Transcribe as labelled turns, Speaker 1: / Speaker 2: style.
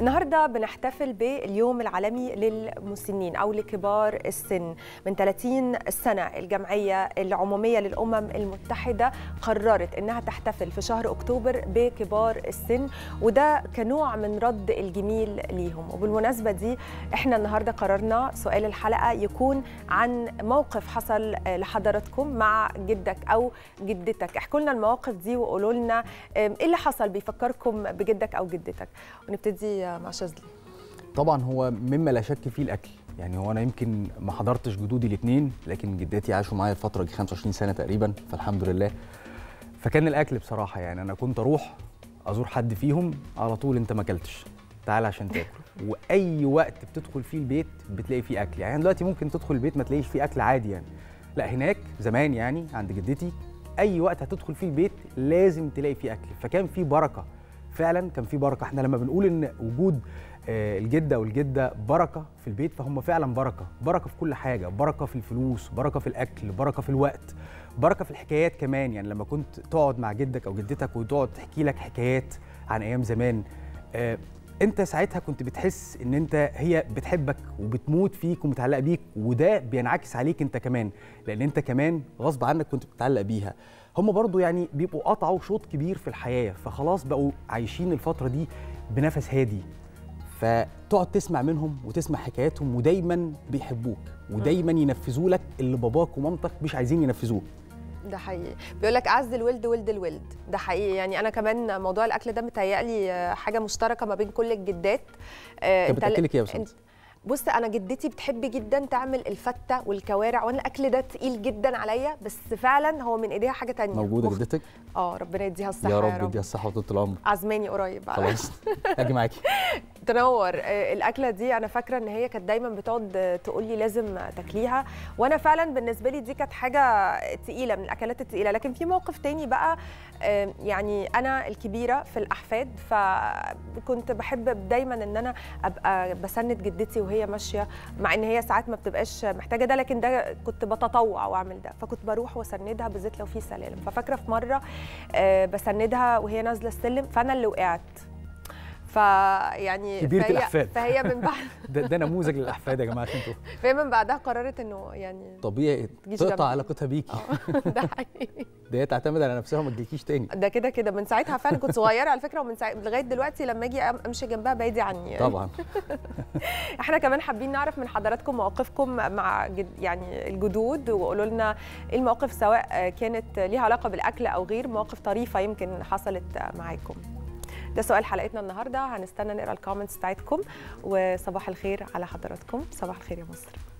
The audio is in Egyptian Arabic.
Speaker 1: النهارده بنحتفل باليوم العالمي للمسنين او لكبار السن من 30 سنه الجمعيه العموميه للامم المتحده قررت انها تحتفل في شهر اكتوبر بكبار السن وده كنوع من رد الجميل ليهم وبالمناسبه دي احنا النهارده قررنا سؤال الحلقه يكون عن موقف حصل لحضراتكم مع جدك او جدتك احكوا لنا المواقف دي وقولوا لنا ايه اللي حصل بيفكركم بجدك او جدتك ونبتدي مع شاذلي
Speaker 2: طبعا هو مما لا شك فيه الاكل يعني هو انا يمكن ما حضرتش جدودي الاثنين لكن جداتي عاشوا معايا الفتره دي 25 سنه تقريبا فالحمد لله فكان الاكل بصراحه يعني انا كنت اروح ازور حد فيهم على طول انت ما اكلتش تعال عشان تاكل واي وقت بتدخل فيه البيت بتلاقي فيه اكل يعني دلوقتي ممكن تدخل البيت ما تلاقيش فيه اكل عادي يعني لا هناك زمان يعني عند جدتي اي وقت هتدخل فيه البيت لازم تلاقي فيه اكل فكان فيه بركه فعلا كان في بركه احنا لما بنقول ان وجود الجده والجده بركه في البيت فهم فعلا بركه بركه في كل حاجه بركه في الفلوس بركه في الاكل بركه في الوقت بركه في الحكايات كمان يعني لما كنت تقعد مع جدك او جدتك وتقعد تحكي لك حكايات عن ايام زمان آه انت ساعتها كنت بتحس ان انت هي بتحبك وبتموت فيك ومتعلقه بيك وده بينعكس عليك انت كمان لان انت كمان غصب عنك كنت بتتعلق بيها هم برضو يعني بيبقوا قطعوا شوط كبير في الحياه فخلاص بقوا عايشين الفتره دي بنفس هادي فتقعد تسمع منهم وتسمع حكاياتهم ودايما بيحبوك ودايما ينفذوا لك اللي باباك ومامتك مش عايزين ينفذوه
Speaker 1: ده حقيقي بيقول لك اعز الولد ولد الولد ده حقيقي يعني انا كمان موضوع الاكل ده متهيألي حاجه مشتركه ما بين كل الجدات
Speaker 2: كانت بتاكلك ايه يا
Speaker 1: انت بص انا جدتي بتحب جدا تعمل الفته والكوارع وانا الاكل ده تقيل جدا عليا بس فعلا هو من ايديها حاجه تانية
Speaker 2: موجوده مخ... جدتك
Speaker 1: اه ربنا يديها الصحه
Speaker 2: يا رب يديها الصحه وطول العمر
Speaker 1: عزماني قريب
Speaker 2: خلاص اجي معاكي
Speaker 1: تنور الاكله دي انا فاكره ان هي كانت دايما بتقعد تقول لي لازم تاكليها وانا فعلا بالنسبه لي دي كانت حاجه تقيله من الاكلات التقيله لكن في موقف تاني بقى يعني انا الكبيره في الاحفاد فكنت بحب دايما ان انا ابقى بسند جدتي وهي ماشيه مع ان هي ساعات ما بتبقاش محتاجه ده لكن ده كنت بتطوع واعمل ده فكنت بروح واسندها بالذات لو في سلالم ففاكره في مره بسندها وهي نازله السلم فانا اللي وقعت فيعني
Speaker 2: كبيره
Speaker 1: فهي
Speaker 2: الاحفاد
Speaker 1: فهي من بعد
Speaker 2: ده, ده نموذج للاحفاد يا جماعه انتوا
Speaker 1: فهي من بعدها قررت انه يعني
Speaker 2: طبيعي تقطع علاقتها بيكي
Speaker 1: ده حقيقي
Speaker 2: ده هي تعتمد على نفسها وما تجيكيش تاني
Speaker 1: ده كده كده من ساعتها فعلا كنت صغيره على فكره ومن ساعت لغايه دلوقتي لما اجي امشي جنبها بعيدي عني يعني.
Speaker 2: طبعا
Speaker 1: احنا كمان حابين نعرف من حضراتكم مواقفكم مع جد يعني الجدود وقولوا لنا ايه المواقف سواء كانت ليها علاقه بالاكل او غير مواقف طريفه يمكن حصلت معاكم ده سؤال حلقتنا النهارده هنستنى نقرا الكومنتس بتاعتكم وصباح الخير على حضراتكم صباح الخير يا مصر